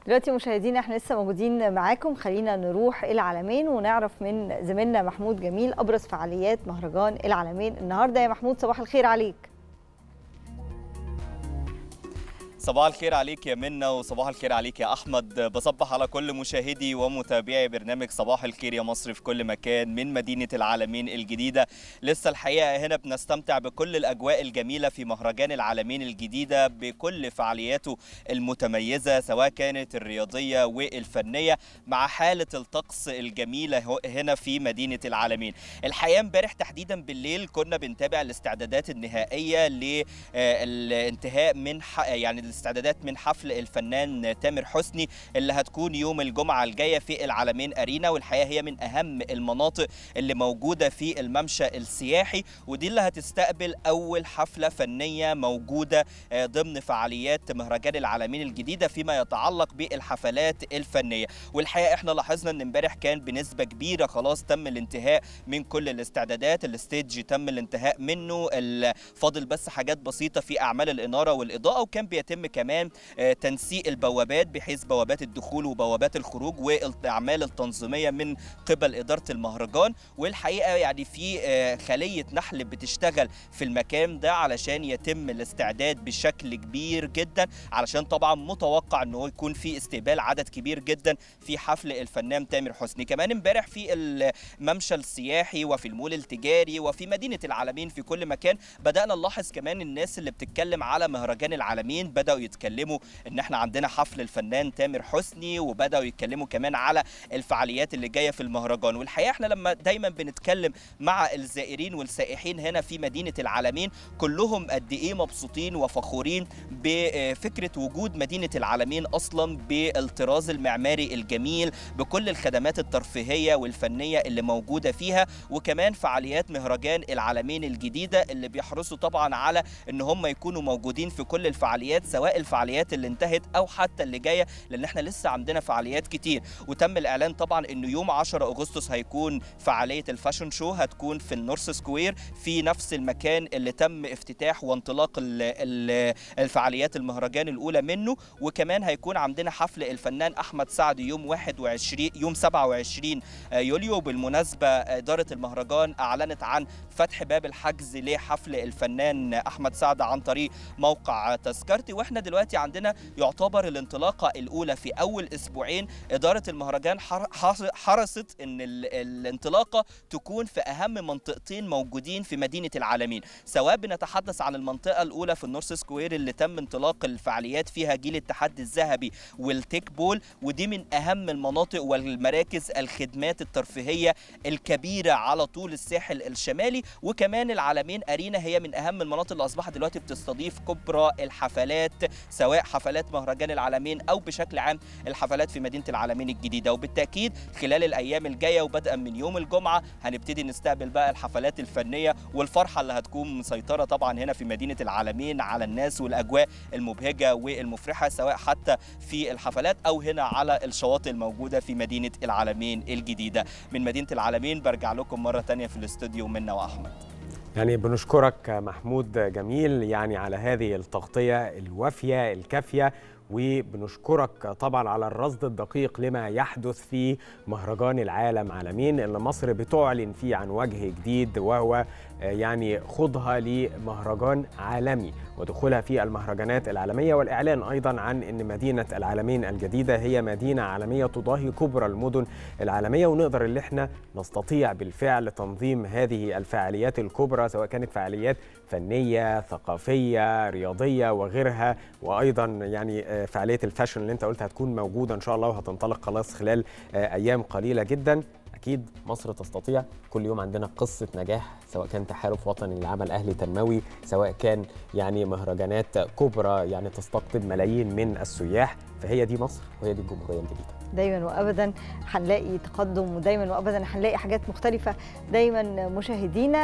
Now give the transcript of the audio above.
دلوقتي مشاهدينا احنا لسه موجودين معاكم خلينا نروح العالمين ونعرف من زميلنا محمود جميل ابرز فعاليات مهرجان العالمين النهارده يا محمود صباح الخير عليك صباح الخير عليك يا منى وصباح الخير عليك يا احمد بصبح على كل مشاهدي ومتابعي برنامج صباح الخير يا مصر في كل مكان من مدينه العالمين الجديده لسه الحقيقه هنا بنستمتع بكل الاجواء الجميله في مهرجان العالمين الجديده بكل فعالياته المتميزه سواء كانت الرياضيه والفنيه مع حاله الطقس الجميله هنا في مدينه العالمين الحقيقه امبارح تحديدا بالليل كنا بنتابع الاستعدادات النهائيه للانتهاء من يعني الاستعدادات من حفل الفنان تامر حسني اللي هتكون يوم الجمعة الجاية في العالمين أرينا والحقيقة هي من أهم المناطق اللي موجودة في الممشى السياحي ودي اللي هتستقبل أول حفلة فنية موجودة ضمن فعاليات مهرجان العالمين الجديدة فيما يتعلق بالحفلات الفنية والحقيقة احنا لاحظنا ان امبارح كان بنسبة كبيرة خلاص تم الانتهاء من كل الاستعدادات الستيج تم الانتهاء منه فاضل بس حاجات بسيطة في أعمال الإنارة والإضاءة وكان بيتم كمان تنسيق البوابات بحيث بوابات الدخول وبوابات الخروج والاعمال التنظيميه من قبل اداره المهرجان والحقيقه يعني في خليه نحل بتشتغل في المكان ده علشان يتم الاستعداد بشكل كبير جدا علشان طبعا متوقع ان هو يكون في استقبال عدد كبير جدا في حفل الفنان تامر حسني كمان امبارح في الممشى السياحي وفي المول التجاري وفي مدينه العالمين في كل مكان بدانا نلاحظ كمان الناس اللي بتتكلم على مهرجان العالمين بداوا يتكلموا ان احنا عندنا حفل الفنان تامر حسني وبداوا يتكلموا كمان على الفعاليات اللي جايه في المهرجان والحقيقه احنا لما دايما بنتكلم مع الزائرين والسائحين هنا في مدينه العالمين كلهم قد ايه مبسوطين وفخورين بفكره وجود مدينه العالمين اصلا بالطراز المعماري الجميل بكل الخدمات الترفيهيه والفنيه اللي موجوده فيها وكمان فعاليات مهرجان العالمين الجديده اللي بيحرصوا طبعا على ان هم يكونوا موجودين في كل الفعاليات سواء الفعاليات اللي انتهت او حتى اللي جايه لان احنا لسه عندنا فعاليات كتير وتم الاعلان طبعا انه يوم 10 اغسطس هيكون فعاليه الفاشن شو هتكون في النورث سكوير في نفس المكان اللي تم افتتاح وانطلاق الفعاليات المهرجان الاولى منه وكمان هيكون عندنا حفل الفنان احمد سعد يوم 21 يوم 27 يوليو بالمناسبه اداره المهرجان اعلنت عن فتح باب الحجز لحفل الفنان احمد سعد عن طريق موقع تذكرتي واحنا دلوقتي عندنا يعتبر الانطلاقه الاولى في اول اسبوعين اداره المهرجان حرصت ان الانطلاقه تكون في اهم منطقتين موجودين في مدينه العالمين سواء بنتحدث عن المنطقه الاولى في النورث سكوير اللي تم انطلاق الفعاليات فيها جيل التحدي الذهبي والتيك بول ودي من اهم المناطق والمراكز الخدمات الترفيهيه الكبيره على طول الساحل الشمالي وكمان العالمين ارينا هي من اهم المناطق اللي اصبحت دلوقتي بتستضيف كبرى الحفلات سواء حفلات مهرجان العالمين او بشكل عام الحفلات في مدينه العالمين الجديده وبالتاكيد خلال الايام الجايه وبدءا من يوم الجمعه هنبتدي نستقبل بقى الحفلات الفنيه والفرحه اللي هتكون مسيطره طبعا هنا في مدينه العالمين على الناس والاجواء المبهجه والمفرحه سواء حتى في الحفلات او هنا على الشواطئ الموجوده في مدينه العالمين الجديده من مدينه العالمين برجع لكم مره ثانيه في الاستوديو منا واحمد يعني بنشكرك محمود جميل يعني على هذه التغطية الوافية الكافية وبنشكرك طبعا على الرصد الدقيق لما يحدث في مهرجان العالم عالمين اللي مصر بتعلن فيه عن وجه جديد وهو يعني خوضها لمهرجان عالمي ودخولها في المهرجانات العالمية والإعلان أيضا عن أن مدينة العالمين الجديدة هي مدينة عالمية تضاهي كبرى المدن العالمية ونقدر اللي احنا نستطيع بالفعل تنظيم هذه الفعاليات الكبرى سواء كانت فعاليات فنية ثقافية رياضية وغيرها وأيضا يعني فعالية الفاشن اللي انت قلت هتكون موجودة إن شاء الله وهتنطلق خلاص خلال أيام قليلة جدا اكيد مصر تستطيع كل يوم عندنا قصه نجاح سواء كان تحالف وطني للعمل اهلي تنموي سواء كان يعني مهرجانات كبرى يعني تستقطب ملايين من السياح فهي دي مصر وهي دي الجمهوريه الجديده دايما وابدا هنلاقي تقدم ودايما وابدا هنلاقي حاجات مختلفه دايما مشاهدينا